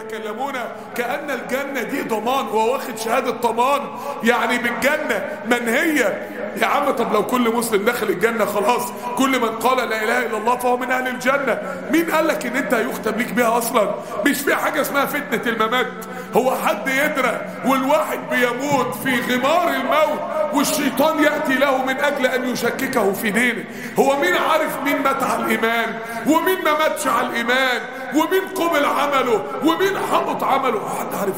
يتكلمون كأن الجنة دي ضمان وهو واخد شهادة ضمان يعني بالجنة منهية يا عم طب لو كل مسلم دخل الجنة خلاص كل من قال لا إله إلا الله فهو من أهل الجنة مين قال لك إن أنت هيختم ليك بيها أصلا مش في حاجة اسمها فتنة الممات هو حد يدرى والواحد بيموت في غمار الموت والشيطان يأتي له من أجل أن يشككه في دينه هو مين عارف مين مات على الإيمان ومين ما ماتش على الإيمان ومين قبل عمله ومين حبط عمله حد عارف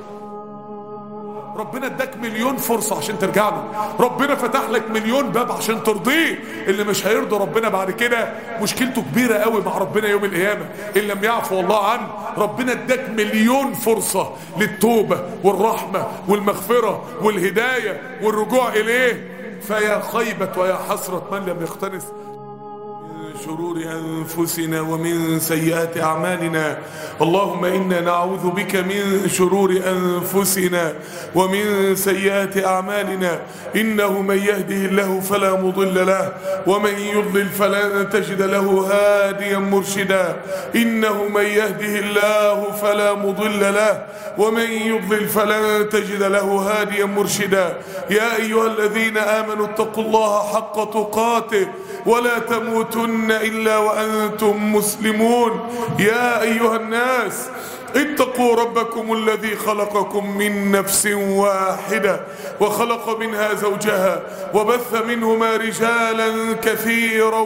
ربنا اداك مليون فرصة عشان ترجع له ربنا فتح لك مليون باب عشان ترضيه اللي مش هيرضي ربنا بعد كده مشكلته كبيرة قوي مع ربنا يوم القيامة ان لم يعفو الله عنه ربنا اداك مليون فرصة للتوبة والرحمة والمغفرة والهداية والرجوع اليه فيا خيبة ويا حسرة من لم يقتنس من شرور أنفسنا ومن سيئات أعمالنا اللهم إنا نعوذ بك من شرور أنفسنا ومن سيئات أعمالنا إنه من يهده الله فلا مضل له ومن يضلل فلن تجد له هاديا مرشدا إنه من يهده الله فلا مضل له ومن يضلل فلن تجد له هاديا مرشدا يا أيها الذين آمنوا اتقوا الله حق تقاته ولا تموتن إلا وأنتم مسلمون يا أيها الناس اتقوا ربكم الذي خلقكم من نفس واحدة وخلق منها زوجها وبث منهما رجالا كثيرا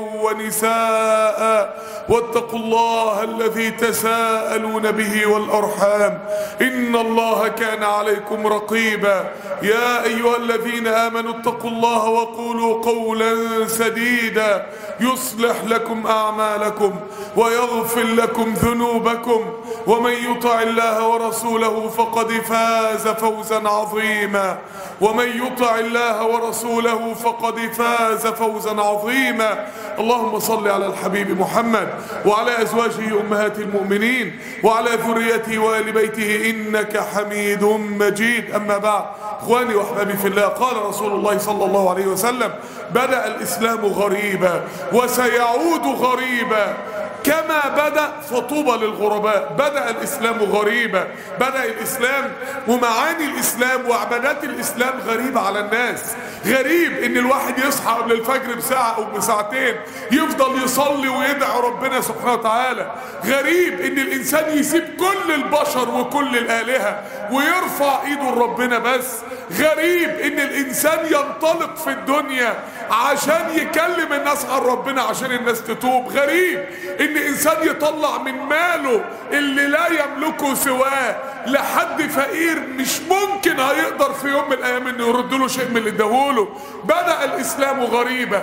ونساء واتقوا الله الذي تساءلون به والأرحام إن الله كان عليكم رقيبا يا أيها الذين آمنوا اتقوا الله وقولوا قولا سديدا يصلح لكم أعمالكم ويغفر لكم ذنوبكم ومن يطع الله ورسوله فقد فاز فوزا عظيما ومن يطع الله ورسوله فقد فاز فوزا عظيما اللهم صل على الحبيب محمد وعلى أزواجه أمهات المؤمنين وعلى ذريته وآل بيته إنك حميد مجيد أما بعد إخواني وأحبابي في الله قال رسول الله صلى الله عليه وسلم بدأ الإسلام غريبا وسيعود غريبا كما بدأ فطوبى للغرباء بدأ الإسلام غريبا بدأ الإسلام ومعاني الإسلام وعبادات الإسلام غريبة على الناس غريب إن الواحد يصحى قبل الفجر بساعة أو بساعتين يفضل يصلي ويدعي ربنا سبحانه وتعالى غريب إن الإنسان يسيب كل البشر وكل الآلهة ويرفع إيده لربنا بس غريب إن الإنسان ينطلق في الدنيا عشان يكلم الناس عن ربنا عشان الناس تتوب غريب ان انسان يطلع من ماله اللي لا يملكه سواه لحد فقير مش ممكن هيقدر في يوم من الايام انه يرد له شيء من اللي اداهوله بدا الاسلام غريبا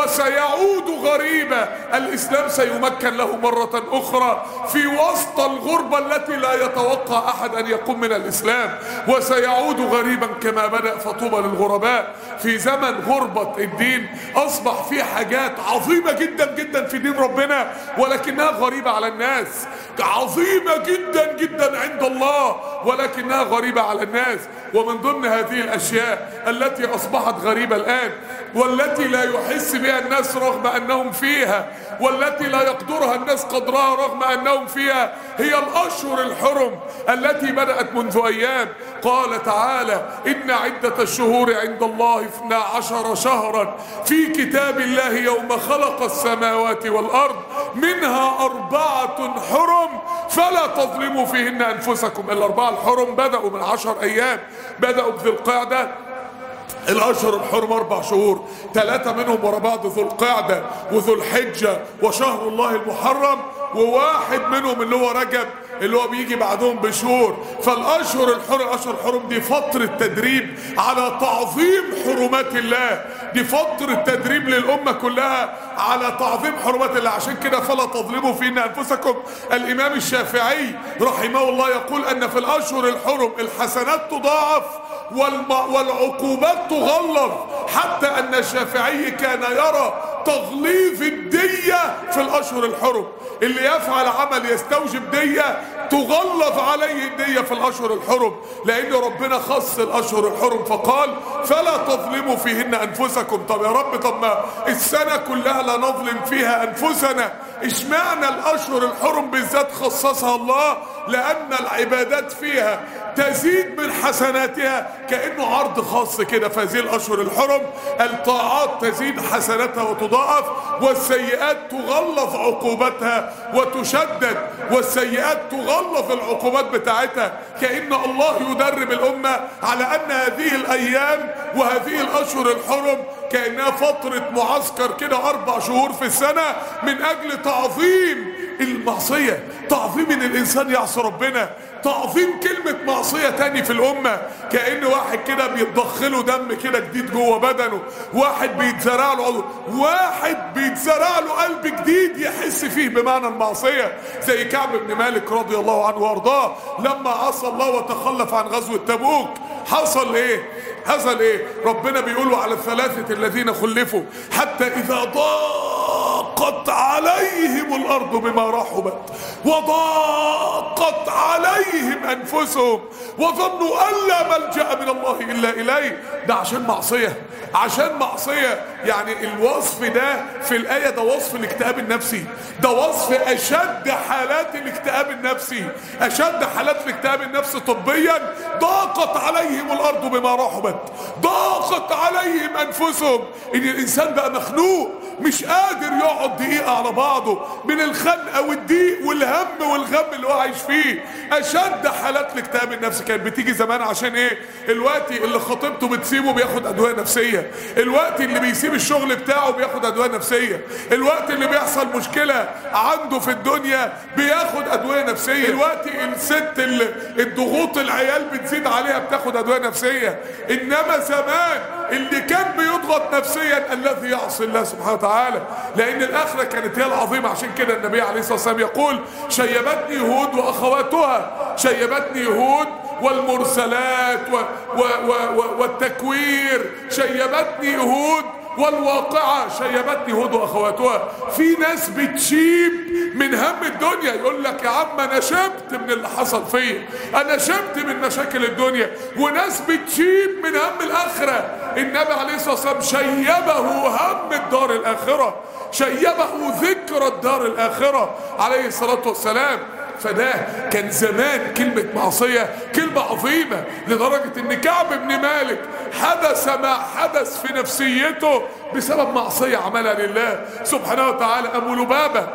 وسيعود غريبا الاسلام سيمكن له مره اخرى في وسط الغربه التي لا يتوقع احد ان يقوم من الاسلام وسيعود غريبا كما بدا فطوبى للغرباء في زمن غربه الدين اصبح في حاجات عظيمه جدا جدا في دين ربنا ولكنها غريبة على الناس عظيمة جدا جدا عند الله ولكنها غريبة على الناس ومن ضمن هذه الأشياء التي أصبحت غريبة الآن والتي لا يحس بها الناس رغم أنهم فيها والتي لا يقدرها الناس قدرها رغم أنهم فيها هي الأشهر الحرم التي بدأت منذ أيام قال تعالى إن عدة الشهور عند الله اثنا عشر شهرا في كتاب الله يوم خلق السماوات والأرض منها أربعة حرم فلا تظلموا فيهن أنفسكم الأربعة الحرم بدأوا من عشر أيام بدأوا بذي القعدة الأشهر الحرم أربع شهور ثلاثة منهم ورا بعض ذو القعدة وذو الحجة وشهر الله المحرم وواحد منهم اللي هو رجب اللي هو بيجي بعدهم بشهور فالاشهر الحرم الاشهر الحرم دي فتره تدريب على تعظيم حرمات الله دي فتره تدريب للامه كلها على تعظيم حرمات الله عشان كده فلا تظلموا فينا انفسكم الامام الشافعي رحمه الله يقول ان في الاشهر الحرم الحسنات تضاعف والم... والعقوبات تغلظ حتى ان الشافعي كان يرى تغليظ الدية في الاشهر الحرم اللي يفعل عمل يستوجب دية تغلظ عليه النية في الأشهر الحرم لأن ربنا خص الأشهر الحرم فقال فلا تظلموا فيهن أنفسكم طب يا رب طب ما السنة كلها لا نظلم فيها أنفسنا اشمعنى الأشهر الحرم بالذات خصصها الله لأن العبادات فيها تزيد من حسناتها كأنه عرض خاص كده في هذه الأشهر الحرم الطاعات تزيد حسناتها وتضاعف والسيئات تغلظ عقوبتها وتشدد والسيئات تغلظ العقوبات بتاعتها كأن الله يدرب الأمة على أن هذه الأيام وهذه الأشهر الحرم كأنها فترة معسكر كده أربع شهور في السنة من أجل تعظيم المعصية تعظيم ان الانسان يعصي ربنا تعظيم كلمة معصية تاني في الامة كأن واحد كده بيتضخله دم كده جديد جوه بدنه واحد بيتزرع له عضو واحد بيتزرع له قلب جديد يحس فيه بمعنى المعصية زي كعب بن مالك رضي الله عنه وارضاه لما عصى الله وتخلف عن غزوة تبوك حصل ايه حصل ايه ربنا بيقولوا على الثلاثة الذين خلفوا حتى اذا ضاقت عليهم الارض بما رحبت وضاقت عليهم انفسهم وظنوا ان لا ملجا من الله الا اليه ده عشان معصيه عشان معصيه يعني الوصف ده في الايه ده وصف الاكتئاب النفسي ده وصف اشد حالات الاكتئاب النفسي اشد حالات الاكتئاب النفسي طبيا ضاقت عليهم الارض بما رحبت ضاقت عليهم انفسهم ان الانسان بقى مخنوق مش قادر يقعد دقيقه على بعضه من الخنقه والضيق والهم والغم اللي هو عايش فيه اشد حالات الاكتئاب النفسي كانت بتيجي زمان عشان ايه الوقت اللي خطيبته بتسيبه بياخد ادويه نفسيه الوقت اللي بيسيب الشغل بتاعه بياخد ادويه نفسيه الوقت اللي بيحصل مشكله عنده في الدنيا بياخد ادويه نفسيه الوقت الست اللي الضغوط العيال بتزيد عليها بتاخد ادويه نفسيه انما زمان اللي كان بيضغط نفسيا الذي يعصي الله سبحانه وتعالى لان الاخره كانت هي العظيمه عشان كده النبي عليه الصلاه والسلام يقول شيبتني هود واخواتها شيبتني هود والمرسلات و و و و والتكوير شيبتني هود والواقعة شيبتني هود واخواتها في ناس بتشيب من هم الدنيا يقول لك يا عم انا شبت من اللي حصل فيا انا شبت من مشاكل الدنيا وناس بتشيب من هم الاخرة النبي عليه الصلاة والسلام شيبه هم الدار الاخرة شيبه ذكرى الدار الاخرة عليه الصلاة والسلام فده كان زمان كلمة معصية كلمة عظيمة لدرجة ان كعب بن مالك حدث ما حدث في نفسيته بسبب معصية عملها لله سبحانه وتعالى ابو لبابة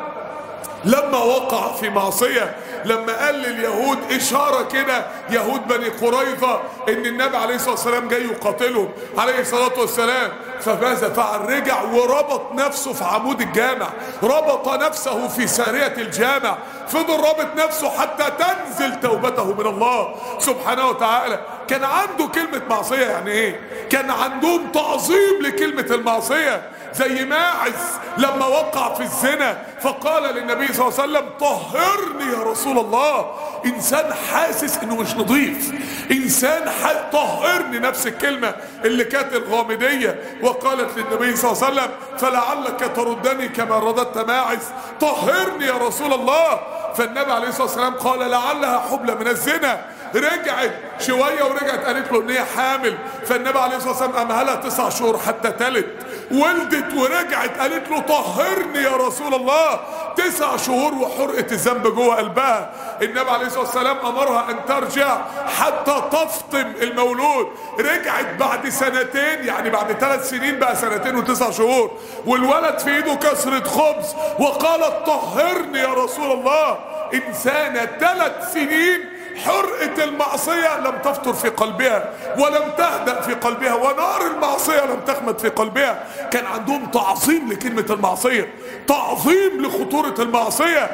لما وقع في معصية لما قال لليهود إشارة كده يهود بني قريظة إن النبي عليه الصلاة والسلام جاي يقاتلهم عليه الصلاة والسلام فماذا فعل رجع وربط نفسه في عمود الجامع ربط نفسه في سارية الجامع فضل رابط نفسه حتى تنزل توبته من الله سبحانه وتعالى كان عنده كلمة معصية يعني ايه كان عندهم تعظيم لكلمة المعصية زي ماعز لما وقع في الزنا فقال للنبي صلى الله عليه وسلم طهرني يا رسول الله انسان حاسس انه مش نظيف انسان طهرني نفس الكلمة اللي كانت الغامدية وقالت للنبي صلى الله عليه وسلم فلعلك تردني كما رددت ماعز طهرني يا رسول الله فالنبي عليه الصلاة والسلام قال لعلها حبلى من الزنا رجعت شوية ورجعت قالت له ان هي حامل فالنبي عليه الصلاة والسلام امهلها تسع شهور حتى تلت ولدت ورجعت قالت له طهرني يا رسول الله تسع شهور وحرقة الذنب جوه قلبها النبي عليه الصلاة والسلام امرها ان ترجع حتى تفطم المولود رجعت بعد سنتين يعني بعد ثلاث سنين بقى سنتين وتسع شهور والولد في ايده كسرة خبز وقالت طهرني يا رسول الله انسانة ثلاث سنين حرقة المعصية لم تفطر في قلبها ولم تهدأ في قلبها ونار المعصية لم تخمد في قلبها كان عندهم تعظيم لكلمة المعصية تعظيم لخطورة المعصية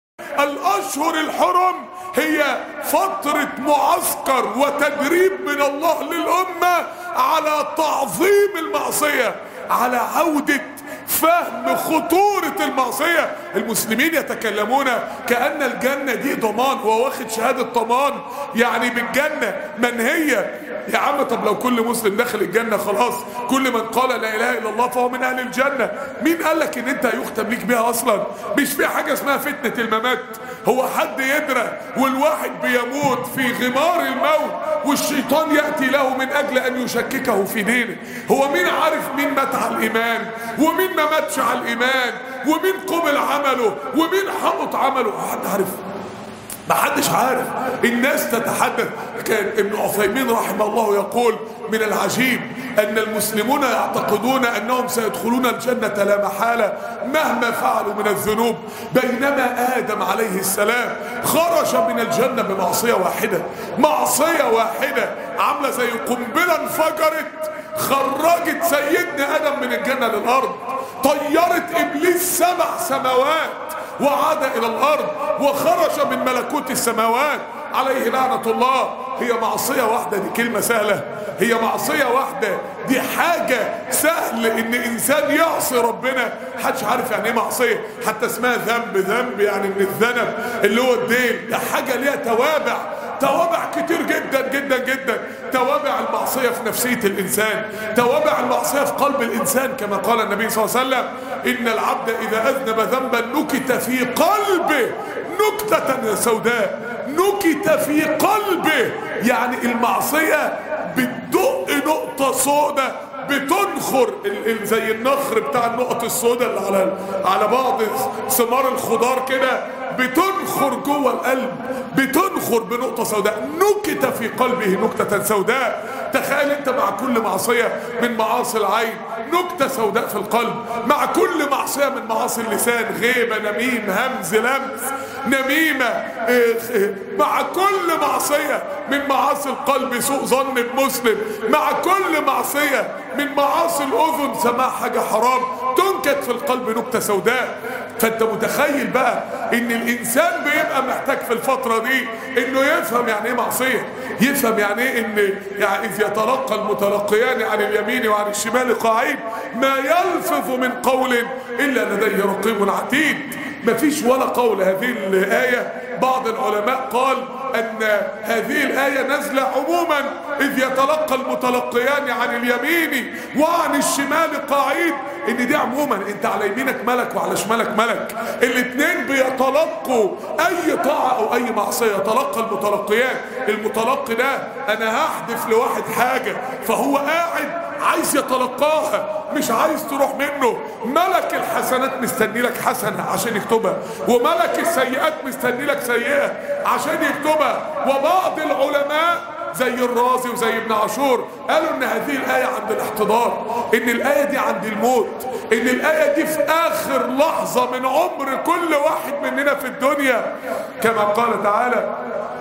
الأشهر الحرم هي فترة معسكر وتدريب من الله للأمة على تعظيم المعصية على عودة فهم خطورة المعصية المسلمين يتكلمون كأن الجنة دي ضمان هو واخد شهادة ضمان يعني بالجنة من هي يا عم طب لو كل مسلم داخل الجنة خلاص كل من قال لا إله إلا الله فهو من أهل الجنة مين قال لك إن أنت هيختم ليك بيها أصلا مش في حاجة اسمها فتنة الممات هو حد يدرى والواحد بيموت في غمار الموت والشيطان يأتي له من أجل أن يشككه في دينه هو مين عارف مين مات على الإيمان ومين ما ماتش على الإيمان ومين قبل عمله ومين حبط عمله حد عارف ما حدش عارف الناس تتحدث كان ابن عثيمين رحمه الله يقول من العجيب أن المسلمون يعتقدون أنهم سيدخلون الجنة لا محالة مهما فعلوا من الذنوب بينما آدم عليه السلام خرج من الجنة بمعصية واحدة معصية واحدة عاملة زي قنبلة انفجرت خرجت سيدنا آدم من الجنة للأرض طيرت إبليس سبع سماوات وعاد إلى الأرض وخرج من ملكوت السماوات عليه لعنة الله هي معصية واحدة دي كلمة سهلة هي معصية واحدة دي حاجة سهل ان انسان يعصي ربنا محدش عارف يعني ايه معصية حتى اسمها ذنب ذنب يعني من الذنب اللي هو الدين ده حاجة ليها توابع توابع كتير جدا جدا جدا توابع المعصية في نفسية الإنسان توابع المعصية في قلب الإنسان كما قال النبي صلى الله عليه وسلم إن العبد إذا أذنب ذنبا نكت في قلبه نكتة سوداء نكت في قلبه يعني المعصية بتدق نقطة سوداء بتنخر ال- ال- زي النخر بتاع النقط السوداء اللي على على بعض ثمار الخضار كده بتنخر جوه القلب بتنخر بنقطة سوداء نكت في قلبه نكتة سوداء تخيل انت مع كل معصية من معاصي العين نكتة سوداء في القلب مع كل معصية من معاصي اللسان غيبة نميم همز لمس نميمة إيه، إيه، مع كل معصية من معاصي القلب سوء ظن بمسلم مع كل معصية من معاصي الأذن سماع حاجة حرام تنكت في القلب نكتة سوداء فانت متخيل بقى ان الانسان بيبقى محتاج في الفترة دي انه يفهم يعني ايه معصية يفهم يعني ايه ان يعني اذ يتلقى المتلقيان عن اليمين وعن الشمال قاعد ما يلفظ من قول الا لديه رقيب عتيد مفيش ولا قول هذه الآية بعض العلماء قال أن هذه الآية نزل عموما إذ يتلقى المتلقيان عن اليمين وعن الشمال قاعد إن دي عموما أنت على يمينك ملك وعلى شمالك ملك الاثنين بيتلقوا أي طاعة أو أي معصية يتلقى المتلقيان المتلقي ده أنا هحدف لواحد حاجة فهو قاعد عايز يتلقاها مش عايز تروح منه ملك الحسنات مستني لك حسنة عشان يكتبها وملك السيئات مستني لك سيئة عشان يكتبها وبعض العلماء زي الرازي وزي ابن عاشور قالوا ان هذه الآية عند الاحتضار ان الآية دي عند الموت ان الآية دي في آخر لحظة من عمر كل واحد مننا في الدنيا كما قال تعالى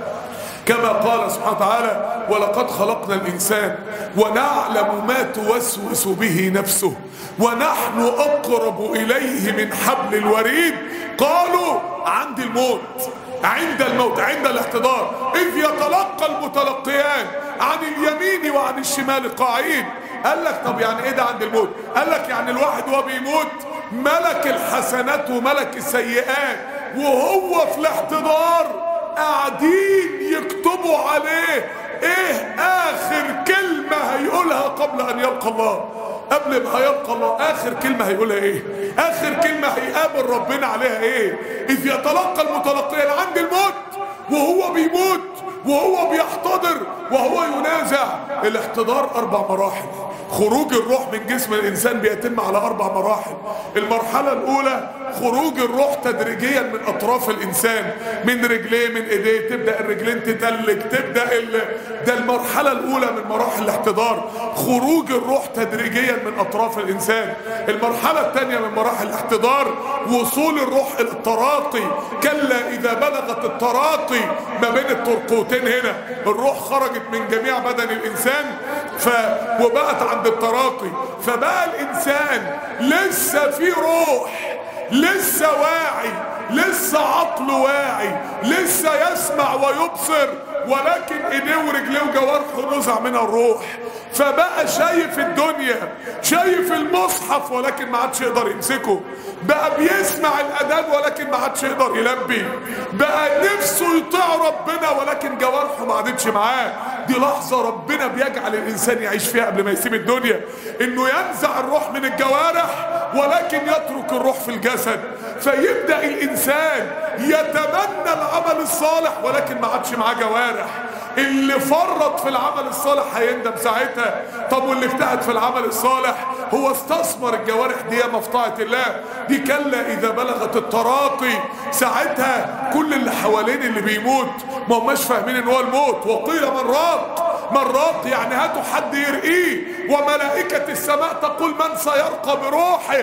كما قال سبحانه وتعالى ولقد خلقنا الإنسان ونعلم ما توسوس به نفسه ونحن أقرب إليه من حبل الوريد قالوا عند الموت عند الموت عند الاحتضار إذ يتلقى المتلقيان عن اليمين وعن الشمال قاعين قال لك طب يعني ايه ده عند الموت قال لك يعني الواحد وهو بيموت ملك الحسنات وملك السيئات وهو في الاحتضار قاعدين يكتبوا عليه ايه اخر كلمة هيقولها قبل ان يلقى الله قبل ما هيلقى الله اخر كلمة هيقولها ايه اخر كلمة هيقابل ربنا عليها ايه اذ يتلقى المتلقيان عند الموت وهو بيموت وهو بيحتضر وهو ينازع الاحتضار اربع مراحل خروج الروح من جسم الانسان بيتم على اربع مراحل المرحله الاولى خروج الروح تدريجيا من اطراف الانسان من رجليه من ايديه تبدا الرجلين تتلج تبدا ال... ده المرحله الاولى من مراحل الاحتضار خروج الروح تدريجيا من اطراف الانسان المرحله الثانيه من مراحل الاحتضار وصول الروح الى التراقي كلا اذا بلغت التراقي ما بين الترقوتين هنا الروح خرجت من جميع بدن الانسان ف... وبقت عند التراقي فبقى الانسان لسه في روح لسه واعي لسه عقله واعي لسه يسمع ويبصر ولكن ايديه ورجليه وجوارحه نزع منها الروح فبقى شايف الدنيا شايف المصحف ولكن ما عادش يقدر يمسكه بقى بيسمع الاذان ولكن ما عادش يقدر يلبي بقى نفسه يطيع ربنا ولكن جوارحه ما عادتش معاه دي لحظه ربنا بيجعل الانسان يعيش فيها قبل ما يسيب الدنيا انه ينزع الروح من الجوارح ولكن يترك الروح في الجسد فيبدأ الإنسان يتمنى العمل الصالح ولكن ما عادش معاه جوارح اللي فرط في العمل الصالح هيندم ساعتها طب واللي اجتهد في العمل الصالح هو استثمر الجوارح دي في طاعة الله دي كلا إذا بلغت التراقي ساعتها كل اللي حوالين اللي بيموت ما هماش فاهمين ان هو الموت وقيل من راق من راق يعني هاتوا حد يرقيه وملائكة السماء تقول من سيرقى بروحه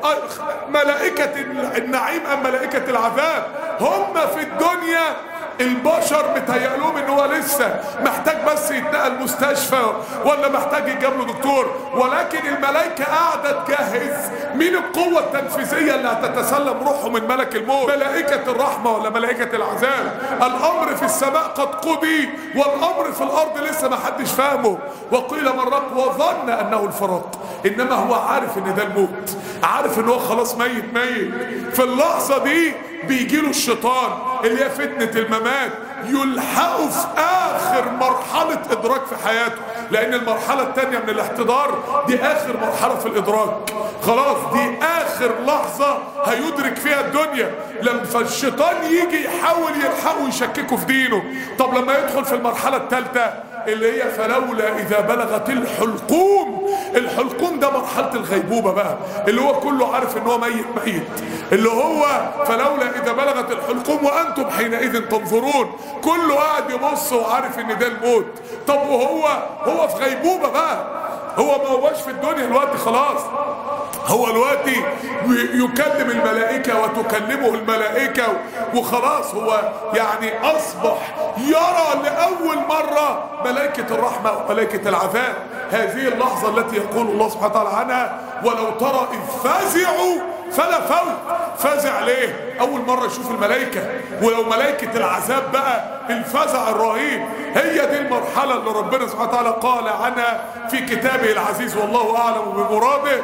ملائكة النعيم أم ملائكة العذاب هم في الدنيا البشر متهيألهم ان هو لسه محتاج بس يتنقل مستشفى ولا محتاج يجاب له دكتور ولكن الملائكة قاعدة تجهز مين القوة التنفيذية اللي هتتسلم روحه من ملك الموت ملائكة الرحمة ولا ملائكة العذاب الامر في السماء قد قضي والامر في الارض لسه ما حدش فاهمه وقيل من رق وظن انه الفراق انما هو عارف ان ده الموت عارف ان هو خلاص ميت ميت في اللحظة دي بيجي له الشيطان اللي هي فتنة الممات يلحقه في اخر مرحلة ادراك في حياته لان المرحلة التانية من الاحتضار دي اخر مرحلة في الادراك خلاص دي اخر لحظة هيدرك فيها الدنيا لما الشيطان يجي يحاول يلحقه ويشككه في دينه طب لما يدخل في المرحلة الثالثة اللي هي فلولا اذا بلغت الحلقوم الحلقوم ده مرحلة الغيبوبة بقى اللي هو كله عارف ان هو ميت ميت اللي هو فلولا اذا بلغت الحلقوم وانتم حينئذ تنظرون كله قاعد يبص وعارف ان ده الموت طب وهو هو في غيبوبة بقى هو ما هوش في الدنيا الوقت خلاص هو الوقت يكلم الملائكة وتكلمه الملائكة وخلاص هو يعني أصبح يرى لأول مرة ملائكة الرحمة وملائكة العذاب هذه اللحظة التي يقول الله سبحانه وتعالى عنها ولو ترى إذ فزعوا فلا فوت فزع ليه أول مرة يشوف الملائكة ولو ملائكة العذاب بقى الفزع الرهيب هي دي المرحلة اللي ربنا سبحانه وتعالى قال عنها في كتابه العزيز والله أعلم بمراده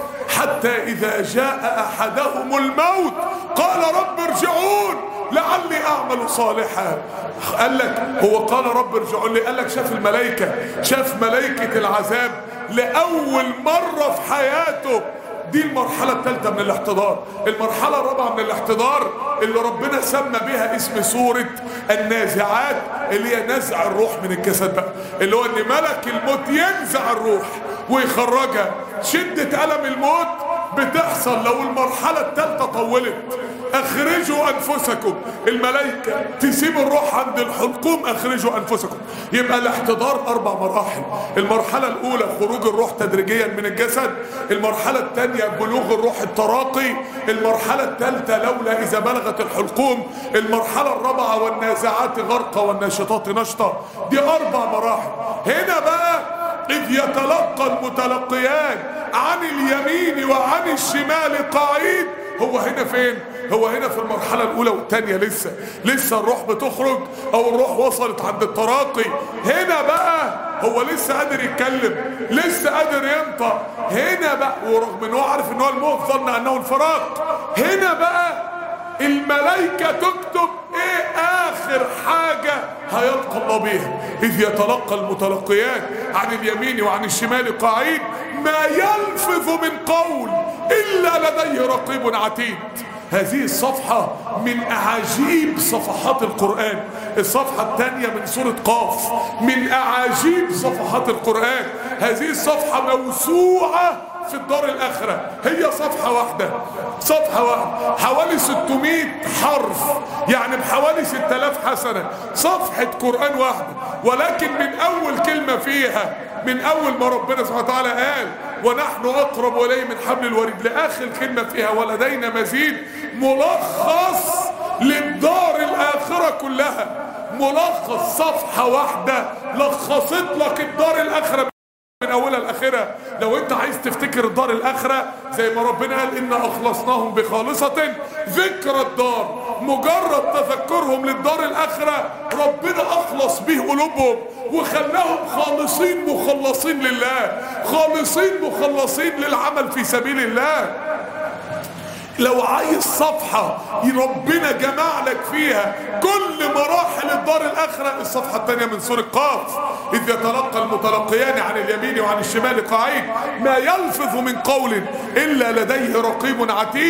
حتى إذا جاء أحدهم الموت قال رب ارجعون لعلي أعمل صالحا قال لك هو قال رب ارجعون لي قال لك شاف الملائكة شاف ملائكة العذاب لأول مرة في حياته دي المرحلة الثالثة من الاحتضار المرحلة الرابعة من الاحتضار اللي ربنا سمى بها اسم سورة النازعات اللي هي نزع الروح من الجسد بقى اللي هو ان ملك الموت ينزع الروح ويخرجها شدة ألم الموت بتحصل لو المرحلة الثالثة طولت اخرجوا انفسكم الملائكة تسيب الروح عند الحلقوم اخرجوا انفسكم يبقى الاحتضار اربع مراحل المرحلة الاولى خروج الروح تدريجيا من الجسد المرحلة الثانية بلوغ الروح التراقي المرحلة الثالثة لولا اذا بلغت الحلقوم المرحلة الرابعة والنازعات غرقا والناشطات نشطة دي اربع مراحل هنا بقى إذ يتلقى المتلقيان عن اليمين وعن الشمال قعيد هو هنا فين هو هنا في المرحلة الأولى والثانية لسه لسه الروح بتخرج أو الروح وصلت عند التراقي هنا بقى هو لسه قادر يتكلم لسه قادر ينطق هنا بقى ورغم ان هو عارف ان هو الموت ظن انه الفراق هنا بقى الملائكة تكتب ايه اخر حاجة هيلقى الله بيها اذ يتلقى المتلقيان عن اليمين وعن الشمال قاعد ما يلفظ من قول الا لديه رقيب عتيد هذه الصفحة من أعاجيب صفحات القرآن الصفحة الثانية من سورة قاف من أعاجيب صفحات القرآن هذه الصفحة موسوعة في الدار الآخرة هي صفحة واحدة صفحة واحدة حوالي 600 حرف يعني بحوالي 6000 حسنة صفحة قرآن واحدة ولكن من أول كلمة فيها من أول ما ربنا سبحانه وتعالى قال ونحن أقرب إليه من حبل الوريد لآخر كلمة فيها ولدينا مزيد ملخص للدار الآخرة كلها ملخص صفحة واحدة لخصت لك الدار الآخرة من اولها لاخرها لو انت عايز تفتكر الدار الاخره زي ما ربنا قال انا اخلصناهم بخالصه ذكر الدار مجرد تذكرهم للدار الاخره ربنا اخلص به قلوبهم وخلاهم خالصين مخلصين لله خالصين مخلصين للعمل في سبيل الله لو عايز صفحة ربنا جمع لك فيها كل مراحل الدار الآخرة الصفحة الثانية من سورة قاف إذ يتلقى المتلقيان عن اليمين وعن الشمال قعيد ما يلفظ من قول إلا لديه رقيب عتيد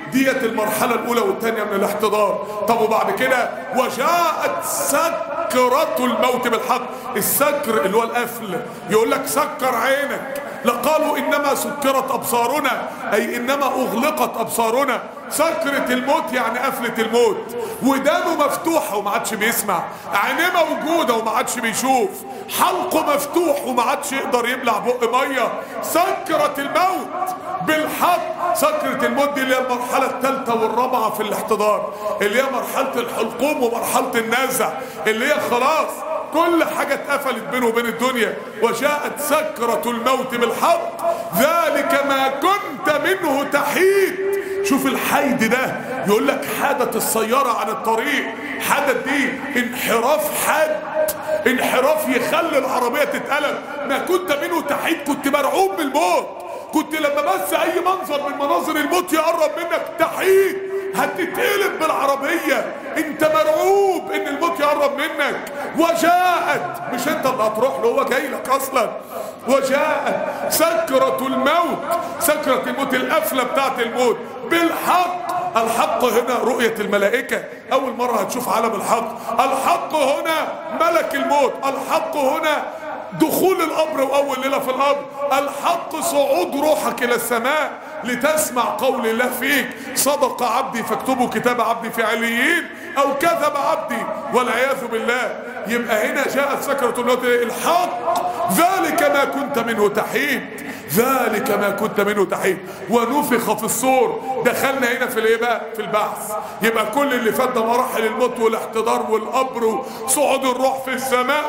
ديت المرحلة الأولى والثانية من الاحتضار طب وبعد كده وجاءت سكرة الموت بالحق السكر اللي هو القفل يقول لك سكر عينك لقالوا إنما سكرت أبصارنا أي إنما أغلقت أبصارنا سكرة الموت يعني قفلة الموت ودانه مفتوحة وما عادش بيسمع عينيه موجودة وما عادش بيشوف حلقه مفتوح وما عادش يقدر يبلع بق مية سكرة الموت بالحق سكرة الموت دي اللي هي المرحلة الثالثة والرابعة في الاحتضار اللي هي مرحلة الحلقوم ومرحلة النازع اللي هي خلاص كل حاجة اتقفلت بينه وبين الدنيا وجاءت سكرة الموت بالحق ذلك ما كنت منه تحيد شوف الحيد ده يقول لك حادت السيارة عن الطريق حدت دي انحراف حاد انحراف يخلي العربية تتقلب ما كنت منه تحيد كنت مرعوب من الموت كنت لما بس اي منظر من مناظر الموت يقرب منك تحيد هتتقلب بالعربية انت مرعوب ان الموت يقرب منك وجاءت مش انت اللي هتروح له هو جاي لك اصلا وجاءت سكرة الموت سكرة الموت القفلة بتاعت الموت بالحق الحق هنا رؤية الملائكة أول مرة هتشوف عالم الحق الحق هنا ملك الموت الحق هنا دخول القبر وأول ليلة في القبر الحق صعود روحك إلى السماء لتسمع قول الله فيك صدق عبدي فاكتبوا كتاب عبدي في عليين أو كذب عبدي والعياذ بالله يبقى هنا جاءت سكرة الموت الحق ذلك ما كنت منه تحيد ذلك ما كنت منه تحيد ونفخ في الصور دخلنا هنا في الايه بقى في البعث يبقى كل اللي فات ده مراحل الموت والاحتضار والقبر وصعود الروح في السماء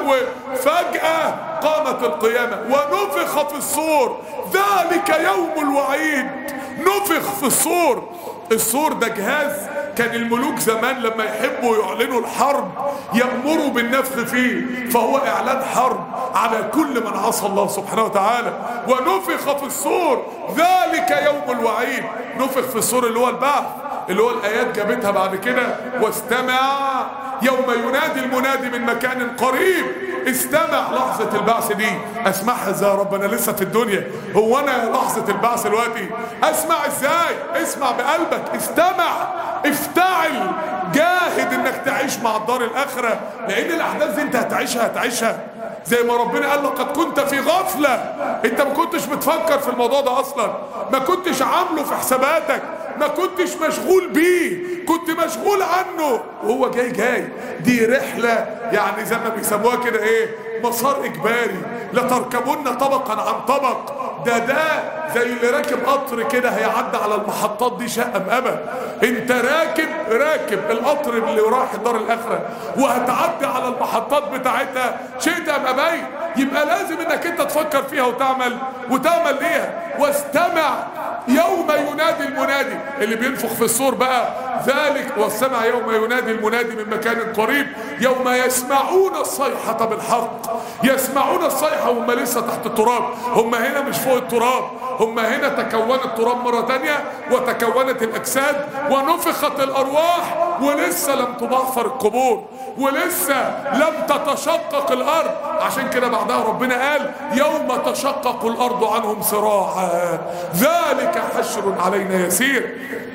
وفجأة قامت القيامة ونفخ في الصور ذلك يوم الوعيد نفخ في الصور الصور ده جهاز كان الملوك زمان لما يحبوا يعلنوا الحرب يأمروا بالنفخ فيه فهو إعلان حرب على كل من عصى الله سبحانه وتعالى ونفخ في الصور ذلك يوم الوعيد نفخ في الصور اللي هو البعث اللي هو الآيات جابتها بعد كده واستمع يوم ينادي المنادي من مكان قريب استمع لحظة البعث دي اسمعها ازاي يا رب انا لسه في الدنيا هو انا لحظة البعث دلوقتي اسمع ازاي اسمع بقلبك استمع افتعل جاهد انك تعيش مع الدار الاخرة لان الاحداث دي انت هتعيشها هتعيشها زي ما ربنا قال لقد كنت في غفلة انت ما كنتش بتفكر في الموضوع ده اصلا ما كنتش عامله في حساباتك ما كنتش مشغول بيه كنت مشغول عنه وهو جاي جاي دي رحلة يعني زي ما بيسموها كده ايه مسار اجباري لتركبن طبقا عن طبق ده ده زي اللي راكب قطر كده هيعدي على المحطات دي شقة بأبد انت راكب راكب القطر اللي رايح دار الاخرة وهتعدي على المحطات بتاعتها شئت ام ابيت يبقى لازم انك انت تفكر فيها وتعمل وتعمل ليها واستمع يوم ينادي المنادي اللي بينفخ في الصور بقى ذلك والسمع يوم ينادي المنادي من مكان قريب يوم يسمعون الصيحة بالحق يسمعون الصيحة وهم لسه تحت التراب هم هنا مش فوق التراب هم هنا تكون التراب مرة تانية وتكونت الأجساد ونفخت الأرواح ولسه لم تبعثر القبور ولسه لم تتشقق الأرض عشان كده بعدها ربنا قال يوم تشقق الأرض عنهم سراعا ذلك حشر علينا يسير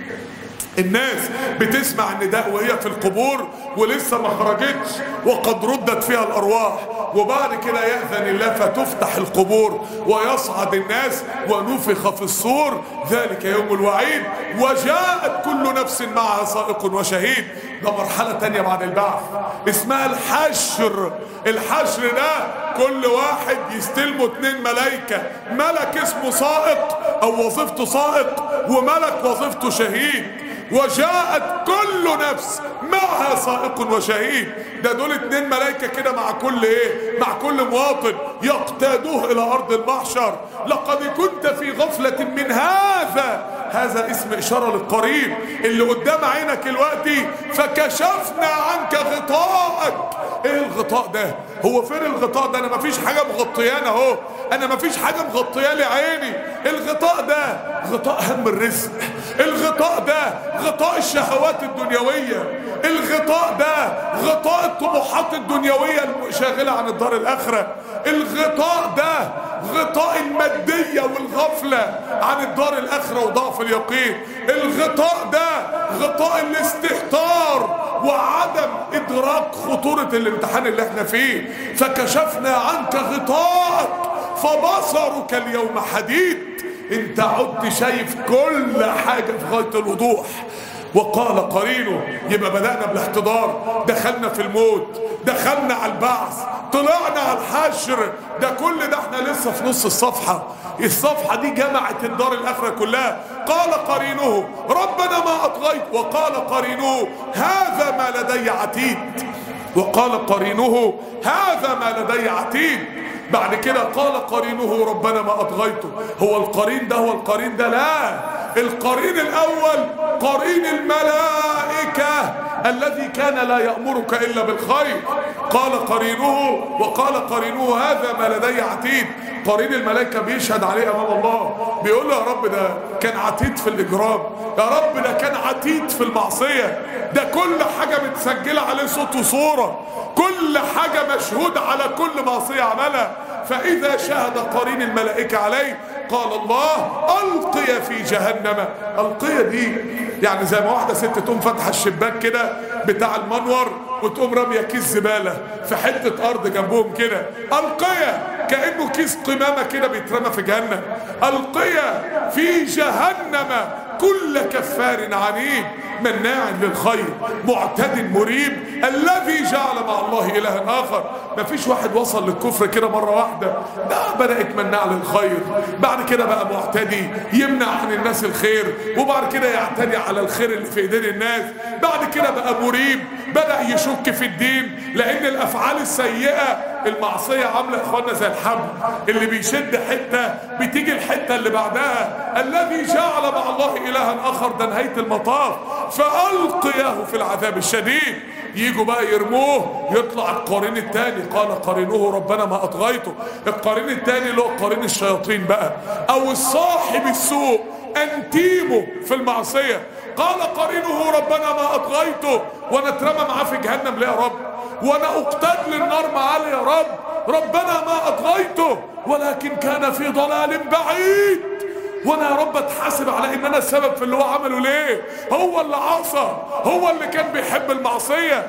الناس بتسمع النداء وهي في القبور ولسه ما خرجتش وقد ردت فيها الارواح وبعد كده يأذن الله فتفتح القبور ويصعد الناس ونفخ في الصور ذلك يوم الوعيد وجاءت كل نفس معها سائق وشهيد ده مرحلة تانية بعد البعث اسمها الحشر الحشر ده كل واحد يستلمه اتنين ملايكة ملك اسمه سائق او وظيفته سائق وملك وظيفته شهيد وجاءت كل نفس معها سائق وشهيد ده دول اتنين ملايكة كده مع كل ايه مع كل مواطن يقتادوه الى ارض المحشر لقد كنت في غفلة من هذا هذا اسم اشارة للقريب اللي قدام عينك دلوقتي فكشفنا عنك غطاءك ايه الغطاء ده هو فين الغطاء ده انا مفيش حاجة مغطيانا اهو انا مفيش حاجة مغطيالي عيني الغطاء ده غطاء هم الرزق الغطاء ده غطاء الشهوات الدنيوية الغطاء ده غطاء الطموحات الدنيوية المشاغلة عن الدار الآخرة الغطاء ده غطاء الجدية والغفلة عن الدار الآخرة وضعف اليقين الغطاء ده غطاء الاستهتار وعدم إدراك خطورة الامتحان اللي احنا فيه فكشفنا عنك غطاءك فبصرك اليوم حديد انت عدت شايف كل حاجة في غاية الوضوح وقال قرينه يبقى بدأنا بالاحتضار دخلنا في الموت دخلنا على البعث طلعنا على الحشر ده كل ده احنا لسه في نص الصفحة الصفحة دي جمعت الدار الآخرة كلها قال قرينه ربنا ما أطغيت وقال قرينه هذا ما لدي عتيد وقال قرينه هذا ما لدي عتيد بعد كده قال قرينه ربنا ما أطغيته هو القرين ده هو القرين ده لا القرين الأول قرين الملائكة الذي كان لا يأمرك إلا بالخير قال قرينه وقال قرينه هذا ما لدي عتيد قرين الملائكة بيشهد عليه أمام الله بيقول له يا رب ده كان عتيد في الإجرام يا رب ده كان عتيد في المعصية ده كل حاجة متسجلة عليه صوت وصورة كل حاجة مشهود على كل معصية عملها فإذا شهد قرين الملائكة عليه قال الله ألقي في جهنم ألقي دي يعني زي ما واحدة ست تقوم فاتحة الشباك كده بتاع المنور وتقوم رامية كيس زبالة في حتة أرض جنبهم كده ألقي كأنه كيس قمامة كده بيترمى في جهنم ألقي في جهنم كل كفار عنيد مناع للخير معتد مريب الذي جعل مع الله إلها آخر ما فيش واحد وصل للكفر كده مرة واحدة ده بدأت مناع للخير بعد كده بقى معتدي يمنع عن الناس الخير وبعد كده يعتدي على الخير اللي في ايدين الناس بعد كده بقى مريب بدأ يشك في الدين لأن الأفعال السيئة المعصية عاملة إخواننا زي الحبل اللي بيشد حتة بتيجي الحتة اللي بعدها الذي جعل مع الله إلها آخر ده نهاية المطاف فألقياه في العذاب الشديد يجوا بقى يرموه يطلع القرين التاني قال قرينه ربنا ما أطغيته القرين التاني اللي هو قرين الشياطين بقى أو الصاحب السوء أنتيمه في المعصية قال قرينه ربنا ما أطغيته وانا اترمى معاه في جهنم ليه يا رب وانا اقتد للنار معاه ليه يا رب ربنا ما أطغيته ولكن كان في ضلال بعيد وانا يا رب اتحاسب على ان انا السبب في اللي هو عمله ليه هو اللي عصى هو اللي كان بيحب المعصيه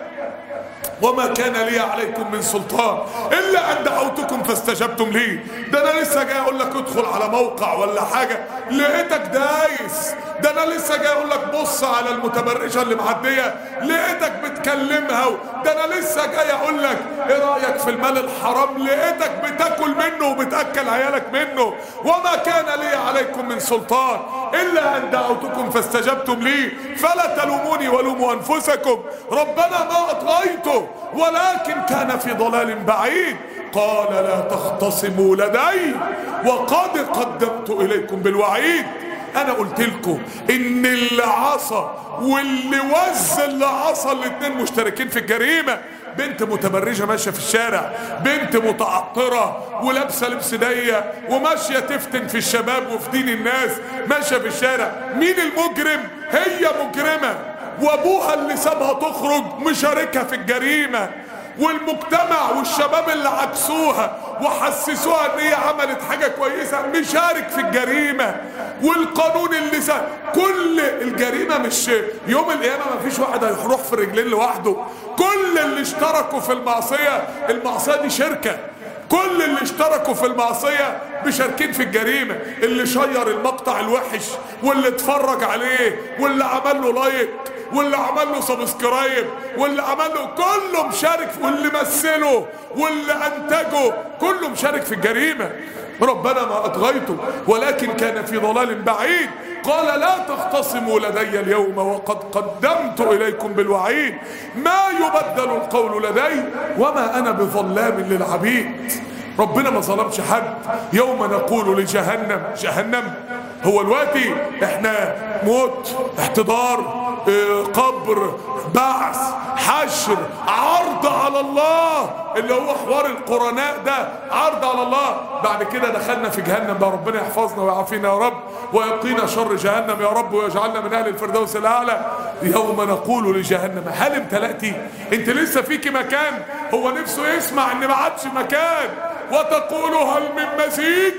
وما كان لي عليكم من سلطان الا ان دعوتكم فاستجبتم لي ده انا لسه جاي اقول لك ادخل على موقع ولا حاجه لقيتك دايس ده انا لسه جاي اقول لك بص على المتبرجه اللي معديه لقيتك بتكلمها ده انا لسه جاي اقول لك ايه رايك في المال الحرام لقيتك بتاكل منه وبتاكل عيالك منه وما كان لي عليكم من سلطان الا ان دعوتكم فاستجبتم لي فلا تلوموني ولوموا انفسكم ربنا ما اطغيته ولكن كان في ضلال بعيد قال لا تختصموا لدي وقد قدمت اليكم بالوعيد انا قلت لكم ان اللي عصى واللي وز اللي عصى الاتنين مشتركين في الجريمه بنت متبرجه ماشيه في الشارع بنت متعطره ولابسه لبس ضيق وماشيه تفتن في الشباب وفي دين الناس ماشيه في الشارع مين المجرم هي مجرمه وابوها اللي سابها تخرج مشاركها في الجريمه والمجتمع والشباب اللي عكسوها وحسسوها ان هي عملت حاجة كويسة مشارك في الجريمة والقانون اللي سا كل الجريمة مش يوم القيامة ما فيش واحد هيروح في الرجلين لوحده كل اللي اشتركوا في المعصية المعصية دي شركة كل اللي اشتركوا في المعصية مشاركين في الجريمة اللي شير المقطع الوحش واللي اتفرج عليه واللي عمل له لايك واللي عمل له سبسكرايب واللي عمل له كله مشارك واللي مثله واللي انتجه كله مشارك في الجريمه ربنا ما اطغيته ولكن كان في ضلال بعيد قال لا تختصموا لدي اليوم وقد قدمت اليكم بالوعيد ما يبدل القول لدي وما انا بظلام للعبيد ربنا ما ظلمش حد يوم نقول لجهنم جهنم هو دلوقتي احنا موت احتضار اه قبر بعث حشر عرض على الله اللي هو حوار القرناء ده عرض على الله بعد كده دخلنا في جهنم بقى ربنا يحفظنا ويعافينا يا رب ويقينا شر جهنم يا رب ويجعلنا من اهل الفردوس الاعلى يوم نقول لجهنم هل امتلأتي انت لسه فيكي مكان هو نفسه يسمع ان ما عادش مكان وتقول هل من مزيد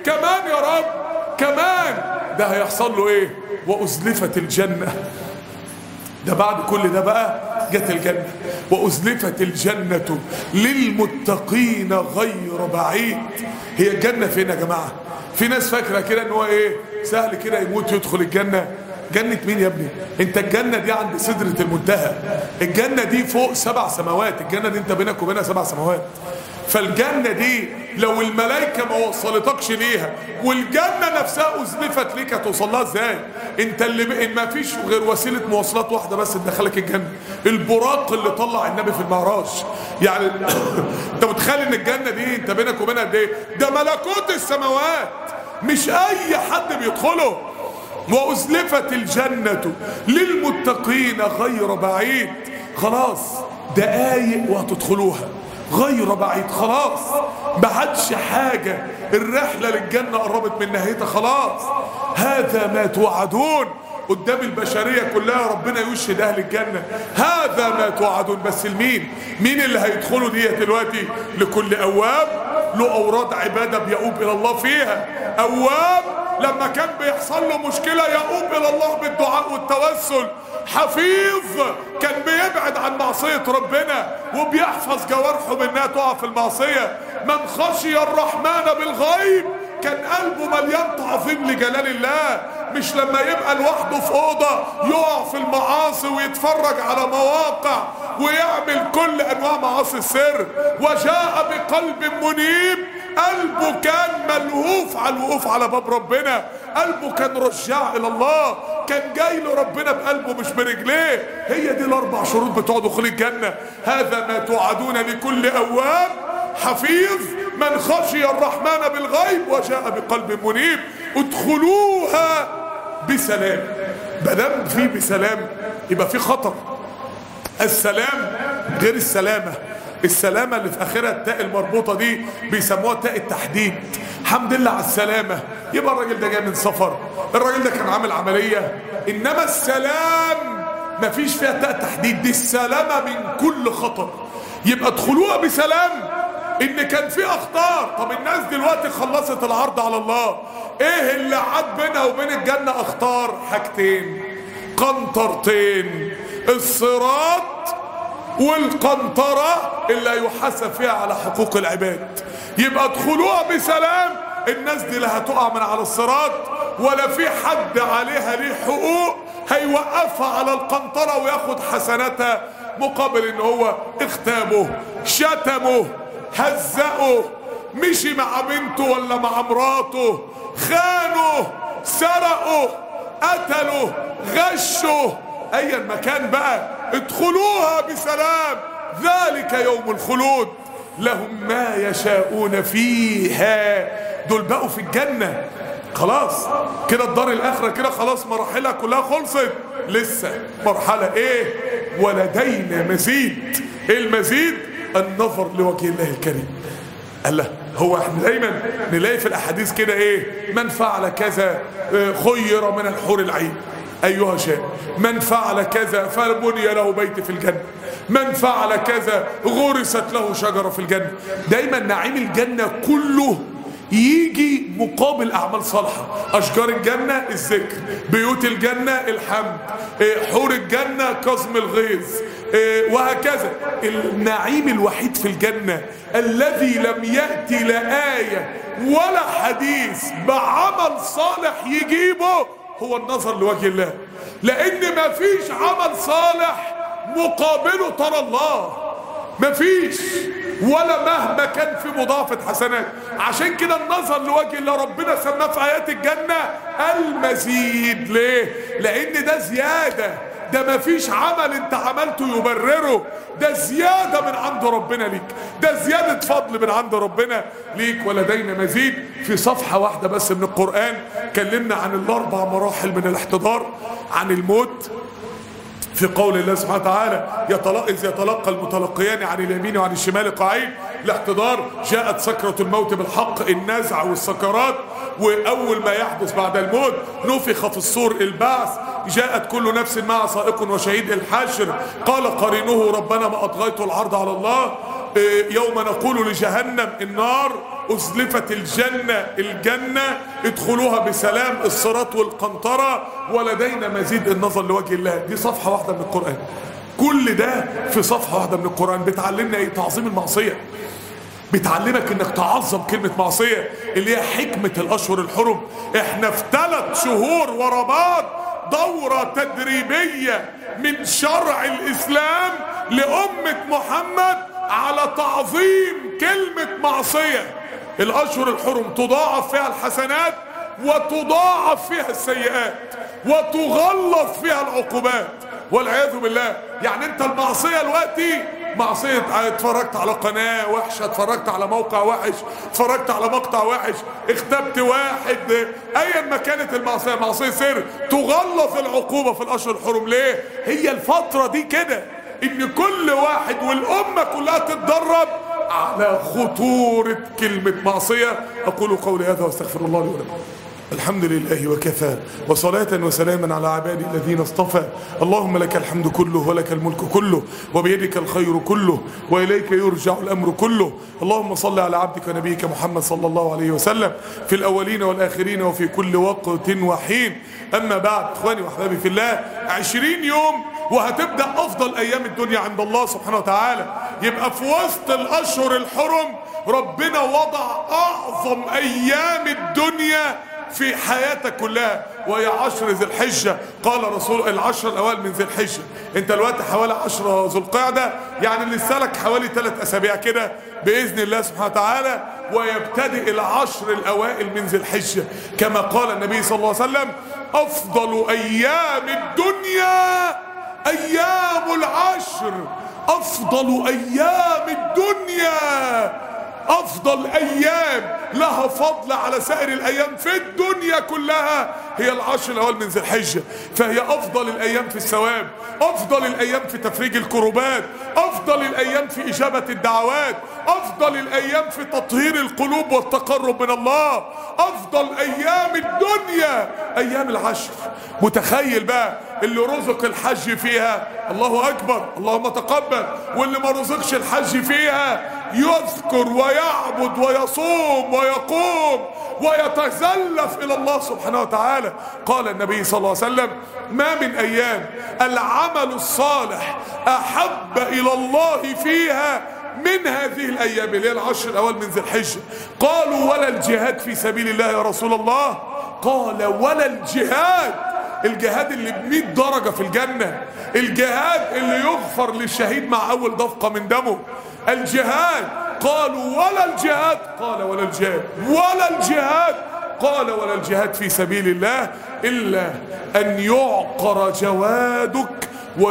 كمان يا رب كمان ده هيحصل له ايه وازلفت الجنه ده بعد كل ده بقى جت الجنة وأزلفت الجنة للمتقين غير بعيد هي الجنة فين يا جماعة في ناس فاكرة كده ان هو ايه سهل كده يموت يدخل الجنة جنة مين يا ابني انت الجنة دي عند سدرة المنتهى الجنة دي فوق سبع سماوات الجنة دي انت بينك وبينها سبع سماوات فالجنة دي لو الملائكة ما وصلتكش ليها والجنة نفسها أزلفت ليك هتوصل لها ازاي انت اللي بقى ما فيش غير وسيلة مواصلات واحدة بس تدخلك الجنة البراق اللي طلع النبي في المعراج يعني انت متخيل ان الجنة دي انت بينك وبينها قد ايه ده ملكوت السماوات مش اي حد بيدخله وأزلفت الجنة للمتقين غير بعيد خلاص دقايق وهتدخلوها غير بعيد خلاص ما عادش حاجة الرحلة للجنة قربت من نهايتها خلاص هذا ما توعدون قدام البشرية كلها ربنا يشهد أهل الجنة هذا ما توعدون بس لمين مين اللي هيدخلوا دي دلوقتي لكل أواب له أوراد عبادة بيؤوب إلى الله فيها أواب لما كان بيحصل له مشكلة يؤوب إلى الله بالدعاء والتوسل حفيظ كان بيبعد عن معصية ربنا وبيحفظ جوارحه من انها تقع في المعصية من خشي الرحمن بالغيب كان قلبه مليان تعظيم لجلال الله مش لما يبقى لوحده في اوضه يقع في المعاصي ويتفرج على مواقع ويعمل كل انواع معاصي السر وجاء بقلب منيب قلبه كان ملهوف على الوقوف على باب ربنا قلبه كان رجاع الى الله كان جاي لربنا بقلبه مش برجليه هي دي الاربع شروط بتوع دخول الجنه هذا ما توعدون لكل اواب حفيظ من خشي الرحمن بالغيب وجاء بقلب منيب ادخلوها بسلام مادام في بسلام يبقى في خطر السلام غير السلامه السلامة اللي في آخرها التاء المربوطة دي بيسموها تاء التحديد الحمد لله على السلامة يبقى الراجل ده جاي من سفر الراجل ده كان عامل عملية إنما السلام مفيش فيها تاء تحديد دي السلامة من كل خطر يبقى ادخلوها بسلام ان كان في اخطار طب الناس دلوقتي خلصت العرض على الله ايه اللي عاد بينها وبين الجنة اخطار حاجتين قنطرتين الصراط والقنطرة اللي يحاسب فيها على حقوق العباد يبقى ادخلوها بسلام الناس دي لا هتقع من على الصراط ولا في حد عليها ليه حقوق هيوقفها على القنطرة وياخد حسناتها مقابل ان هو اغتابه شتمه هزقه مشي مع بنته ولا مع مراته خانه سرقه قتله غشه ايا مكان بقى ادخلوها بسلام ذلك يوم الخلود لهم ما يشاءون فيها دول بقوا في الجنة خلاص كده الدار الاخرة كده خلاص مراحلها كلها خلصت لسه مرحلة ايه ولدينا مزيد ايه المزيد النظر لوجه الله الكريم الله هو احنا دايما نلاقي في الاحاديث كده ايه من فعل كذا خير من الحور العين أيها شيء من فعل كذا فبني له بيت في الجنة من فعل كذا غرست له شجرة في الجنة دايما نعيم الجنة كله يجي مقابل أعمال صالحة أشجار الجنة الذكر بيوت الجنة الحمد حور الجنة كظم الغيظ وهكذا النعيم الوحيد في الجنة الذي لم يأتي لا آية ولا حديث بعمل صالح يجيبه هو النظر لوجه الله لان ما فيش عمل صالح مقابله ترى الله ما فيش ولا مهما كان في مضاعفة حسنات عشان كده النظر لوجه الله ربنا سماه في آيات الجنة المزيد ليه لان ده زيادة ده ما فيش عمل انت عملته يبرره ده زيادة من عند ربنا ليك ده زيادة فضل من عند ربنا ليك ولدينا مزيد في صفحة واحدة بس من القرآن كلمنا عن الأربع مراحل من الاحتضار عن الموت في قول الله سبحانه وتعالى يتلقى إذ يتلقى المتلقيان عن اليمين وعن الشمال قاعين الاحتضار جاءت سكرة الموت بالحق النزع والسكرات وأول ما يحدث بعد الموت نفخ في الصور البعث جاءت كل نفس مع سائق وشهيد الحشر قال قرينه ربنا ما أطغيت العرض على الله يوم نقول لجهنم النار أزلفت الجنة الجنة ادخلوها بسلام الصراط والقنطرة ولدينا مزيد النظر لوجه الله دي صفحة واحدة من القرآن كل ده في صفحة واحدة من القرآن بتعلمنا ايه تعظيم المعصية بتعلمك انك تعظم كلمة معصية اللي هي حكمة الاشهر الحرم احنا في ثلاث شهور ورا بعض دورة تدريبية من شرع الاسلام لأمة محمد على تعظيم كلمة معصية الاشهر الحرم تضاعف فيها الحسنات وتضاعف فيها السيئات وتغلظ فيها العقوبات والعياذ بالله يعني انت المعصية دلوقتي معصية اتفرجت على قناة وحشة اتفرجت على موقع وحش اتفرجت على مقطع وحش اختبت واحد ايا ما كانت المعصية معصية سر تغلظ العقوبة في الاشهر الحرم ليه هي الفترة دي كده ان كل واحد والامة كلها تتدرب على خطورة كلمة معصية اقول قولي هذا واستغفر الله لي ولكم الحمد لله وكفى وصلاة وسلاما على عبادي الذين اصطفى اللهم لك الحمد كله ولك الملك كله وبيدك الخير كله وإليك يرجع الأمر كله اللهم صل على عبدك ونبيك محمد صلى الله عليه وسلم في الأولين والآخرين وفي كل وقت وحين أما بعد إخواني وأحبابي في الله عشرين يوم وهتبدأ أفضل أيام الدنيا عند الله سبحانه وتعالى يبقى في وسط الأشهر الحرم ربنا وضع أعظم أيام الدنيا في حياتك كلها وهي عشر ذي الحجة قال رسول العشر الأوائل من ذي الحجة انت الوقت حوالي عشر ذو القعدة يعني لسه لك حوالي ثلاث أسابيع كده بإذن الله سبحانه وتعالى ويبتدئ العشر الأوائل من ذي الحجة كما قال النبي صلى الله عليه وسلم أفضل أيام الدنيا أيام العشر أفضل أيام الدنيا افضل ايام لها فضل على سائر الايام في الدنيا كلها هي العشر الاول من ذي الحجه فهي افضل الايام في الثواب افضل الايام في تفريج الكروبات افضل الايام في اجابه الدعوات افضل الايام في تطهير القلوب والتقرب من الله افضل ايام الدنيا ايام العشر متخيل بقى اللي رزق الحج فيها الله اكبر اللهم تقبل واللي ما رزقش الحج فيها يذكر ويعبد ويصوم ويقوم ويتزلف الى الله سبحانه وتعالى قال النبي صلى الله عليه وسلم ما من ايام العمل الصالح احب الى الله فيها من هذه الايام اللي هي العشر الاول من ذي الحجه قالوا ولا الجهاد في سبيل الله يا رسول الله قال ولا الجهاد الجهاد اللي ب درجة في الجنة الجهاد اللي يغفر للشهيد مع أول دفقة من دمه الجهاد قالوا ولا الجهاد قال ولا الجهاد ولا الجهاد قال ولا الجهاد في سبيل الله إلا أن يعقر جوادك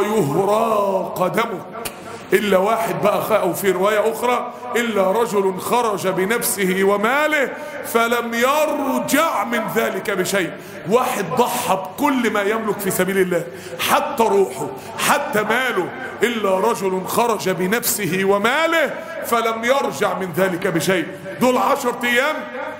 ويهرى قدمك إلا واحد بقى أو في رواية أخرى إلا رجل خرج بنفسه وماله فلم يرجع من ذلك بشيء واحد ضحى بكل ما يملك في سبيل الله حتى روحه حتى ماله إلا رجل خرج بنفسه وماله فلم يرجع من ذلك بشيء دول عشرة أيام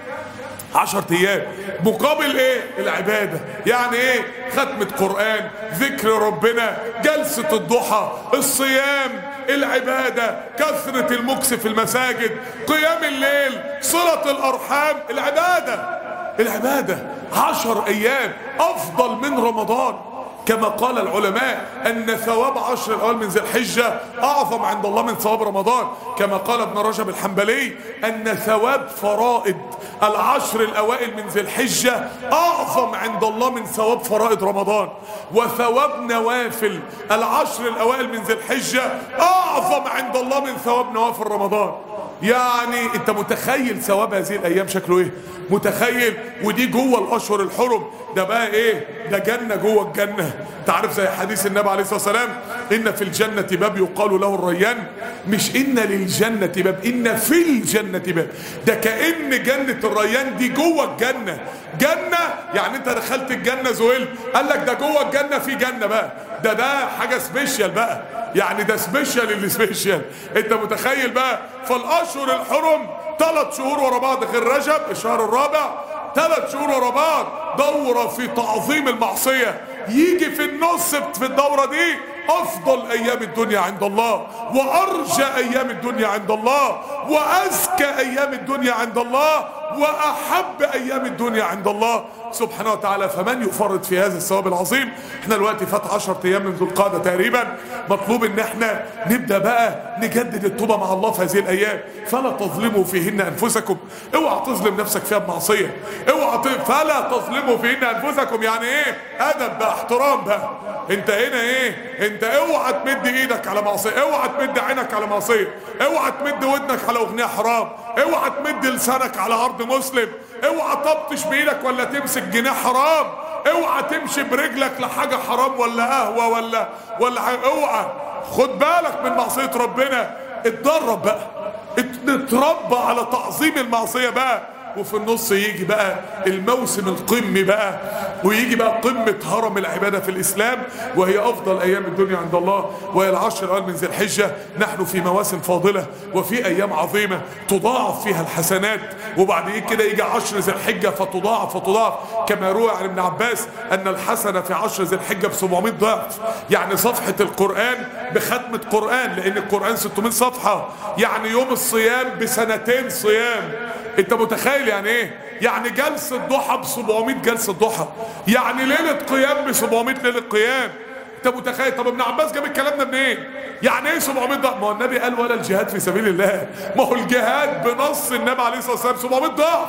عشرة ايام مقابل ايه العبادة يعني ايه ختمة قرآن ذكر ربنا جلسة الضحى الصيام العبادة كثرة المكس في المساجد قيام الليل صلة الارحام العبادة العبادة عشر ايام افضل من رمضان كما قال العلماء أن ثواب عشر الأوائل من ذي الحجة أعظم عند الله من ثواب رمضان كما قال ابن رجب الحنبلي أن ثواب فرائض العشر الأوائل من ذي الحجة أعظم عند الله من ثواب فرائض رمضان وثواب نوافل العشر الأوائل من ذي الحجة أعظم عند الله من ثواب نوافل رمضان يعني انت متخيل ثواب هذه الايام شكله ايه متخيل ودي جوه الاشهر الحرم ده بقى ايه ده جنة جوه الجنة انت عارف زي حديث النبي عليه الصلاة والسلام ان في الجنة باب يقال له الريان مش ان للجنة باب ان في الجنة باب ده كأن جنة الريان دي جوه الجنة جنة يعني انت دخلت الجنة زويل قال لك ده جوه الجنة في جنة بقى ده ده حاجة سبيشال بقى يعني ده سبيشال اللي سبيشال انت متخيل بقى فالاشهر الحرم ثلاث شهور ورا بعض غير رجب الشهر الرابع ثلاث شهور ورا بعض دورة في تعظيم المعصية يجي في النص في الدورة دي افضل ايام الدنيا عند الله وارجى ايام الدنيا عند الله وازكى ايام الدنيا عند الله واحب ايام الدنيا عند الله سبحانه وتعالى فمن يفرط في هذا الثواب العظيم احنا دلوقتي فات 10 ايام من ذو القعده تقريبا مطلوب ان احنا نبدا بقى نجدد التوبه مع الله في هذه الايام فلا تظلموا فيهن انفسكم اوعى تظلم نفسك فيها بمعصيه اوعى ت... فلا تظلموا فيهن انفسكم يعني ايه ادب بقى احترام بقى انت هنا ايه انت اوعى تمد ايدك على معصيه اوعى تمد عينك على معصيه اوعى تمد ودنك على اغنيه حرام اوعى تمد لسانك على ارض مسلم اوعى تبطش بايدك ولا تمسك جنيه حرام اوعى تمشي برجلك لحاجه حرام ولا قهوه ولا ولا حاجة. اوعى خد بالك من معصيه ربنا اتدرب بقى اتربى على تعظيم المعصيه بقى وفي النص يجي بقى الموسم القمي بقى ويجي بقى قمة هرم العبادة في الإسلام وهي أفضل أيام الدنيا عند الله وهي العشر الأول من ذي الحجة نحن في مواسم فاضلة وفي أيام عظيمة تضاعف فيها الحسنات وبعد كده يجي عشر ذي الحجة فتضاعف فتضاعف كما روى عن ابن عباس أن الحسنة في عشر ذي الحجة ب 700 ضعف يعني صفحة القرآن بختمة قرآن لأن القرآن 600 صفحة يعني يوم الصيام بسنتين صيام انت متخيل يعني ايه يعني جلسة ضحى ب 700 جلسة ضحى يعني ليلة قيام ب 700 ليلة قيام انت متخيل طب ابن عباس جاب الكلام ده منين إيه؟ يعني ايه 700 ضعف ما هو النبي قال ولا الجهاد في سبيل الله ما هو الجهاد بنص النبي عليه الصلاه والسلام 700 ضعف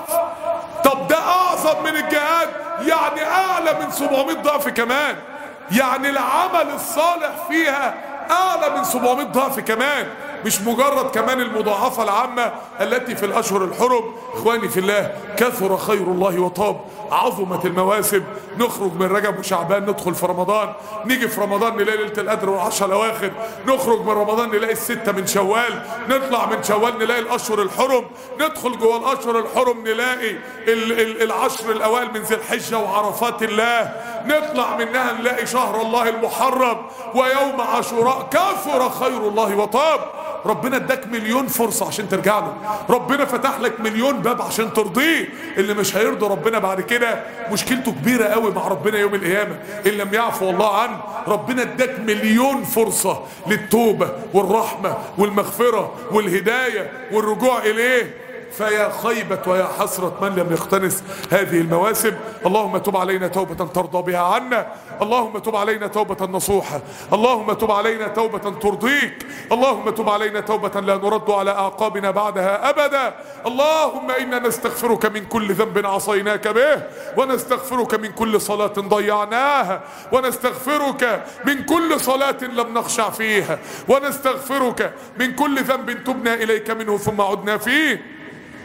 طب ده اعظم من الجهاد يعني اعلى من 700 ضعف كمان يعني العمل الصالح فيها اعلى من 700 ضعف كمان مش مجرد كمان المضاعفة العامة التي في الأشهر الحرم إخواني في الله كثر خير الله وطاب عظمت المواسم نخرج من رجب وشعبان ندخل في رمضان نيجي في رمضان نلاقي ليلة القدر والعشر الأواخر نخرج من رمضان نلاقي الستة من شوال نطلع من شوال نلاقي الأشهر الحرم ندخل جوه الأشهر الحرم نلاقي ال ال العشر الأوائل من ذي الحجة وعرفات الله نطلع منها نلاقي شهر الله المحرم ويوم عاشوراء كثر خير الله وطاب ربنا اداك مليون فرصة عشان ترجع له ربنا فتح لك مليون باب عشان ترضيه اللي مش هيرضي ربنا بعد كده مشكلته كبيرة قوي مع ربنا يوم القيامة ان لم يعفو الله عنه ربنا اداك مليون فرصة للتوبة والرحمة والمغفرة والهداية والرجوع اليه فيا خيبة ويا حسرة من لم يقتنس هذه المواسم اللهم تب علينا توبة ترضى بها عنا اللهم تب علينا توبة نصوحة اللهم تب علينا توبة ترضيك اللهم تب علينا توبة لا نرد على أعقابنا بعدها أبدا اللهم إنا نستغفرك من كل ذنب عصيناك به ونستغفرك من كل صلاة ضيعناها ونستغفرك من كل صلاة لم نخشع فيها ونستغفرك من كل ذنب تبنا إليك منه ثم عدنا فيه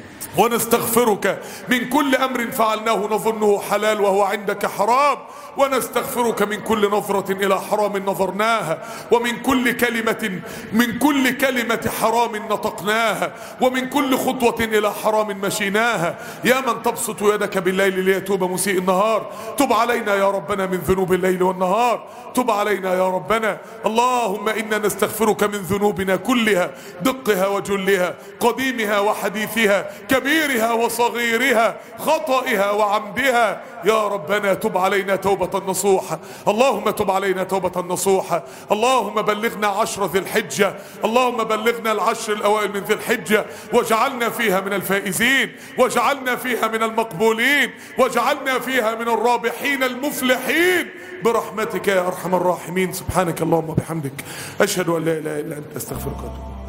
ونستغفرك من كل امر فعلناه نظنه حلال وهو عندك حرام ونستغفرك من كل نظرة الى حرام نظرناها ومن كل كلمة من كل كلمة حرام نطقناها ومن كل خطوة الى حرام مشيناها يا من تبسط يدك بالليل ليتوب مسيء النهار تب علينا يا ربنا من ذنوب الليل والنهار تب علينا يا ربنا اللهم انا نستغفرك من ذنوبنا كلها دقها وجلها قديمها وحديثها كبيرها وصغيرها خطئها وعمدها يا ربنا تب علينا توبة نصوحة اللهم تب علينا توبة نصوحة اللهم بلغنا عشر ذي الحجة اللهم بلغنا العشر الأوائل من ذي الحجة واجعلنا فيها من الفائزين واجعلنا فيها من المقبولين واجعلنا فيها من الرابحين المفلحين برحمتك يا أرحم الراحمين سبحانك اللهم وبحمدك أشهد أن لا إله إلا أنت أستغفرك وأتوب